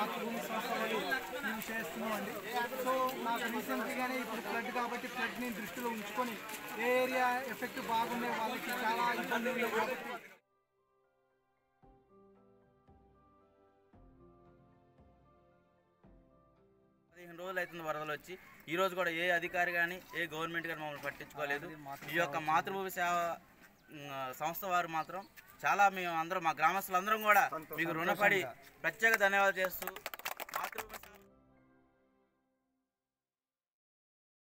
మాతృభూమి సంస్థ వాళ్ళు మేము చేస్తున్నామండి సో నాకు రీసెంట్గానే ఇప్పుడు ఫ్లడ్ కాబట్టి ఫ్లడ్ని దృష్టిలో ఉంచుకొని ఏ ఏరియా ఎఫెక్ట్ బాగుండే వాళ్ళకి చాలా ఇబ్బంది ఉంది కాబట్టి పదిహేను రోజులు అవుతుంది వరదలు వచ్చి ఈ రోజు కూడా ఏ అధికారి కానీ ఏ గవర్నమెంట్ కానీ మమ్మల్ని పట్టించుకోలేదు ఈ యొక్క మాతృభూమి సేవ ఉమ్, సంస్థ వారు మాత్రం చాలా మేము అందరం మా గ్రామస్తులందరం కూడా మీకు రుణపడి ప్రత్యేక ధన్యవాదాలు చేస్తూ మాతృభూమి